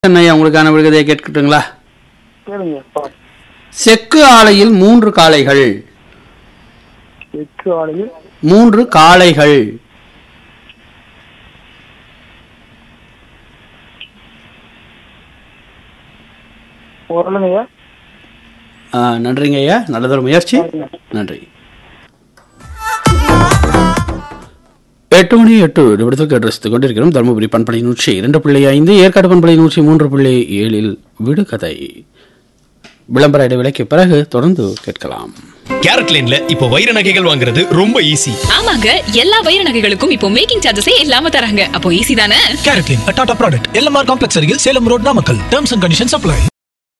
சென்னை உங்களுக்கான விடுகதையை கேட்கட்டுங்களா கேளுங்க பா செக்கு ஆலையில் மூன்று காளைகள் எக்கு ஆலையில் மூன்று காளைகள் உரலுங்கய்யா ஆ, நன்றிங்க ஐயா நல்லதொரு முயற்சி நன்றி எட்டு மணி எட்டு நிமிடத்துக்கு அட்ரஸ் கொண்டிருக்கிறோம் தருமபுரி பண்பலை நூற்றி இரண்டு புள்ளி ஐந்து ஏற்காடு பண்பலை நூற்றி மூன்று புள்ளி ஏழில் விடுகதை விளம்பர இடைவேளைக்கு பிறகு தொடர்ந்து கேட்கலாம் கேரட் லைன்ல இப்போ வைர நகைகள் வாங்குறது ரொம்ப ஈஸி ஆமாங்க எல்லா வைர நகைகளுக்கும் இப்போ மேக்கிங் சார்ஜஸே இல்லாம தராங்க அப்போ ஈஸி தானே Carrot Lane, a Tata product. LMR Complex அருகில் Salem road Namakkal terms and conditions apply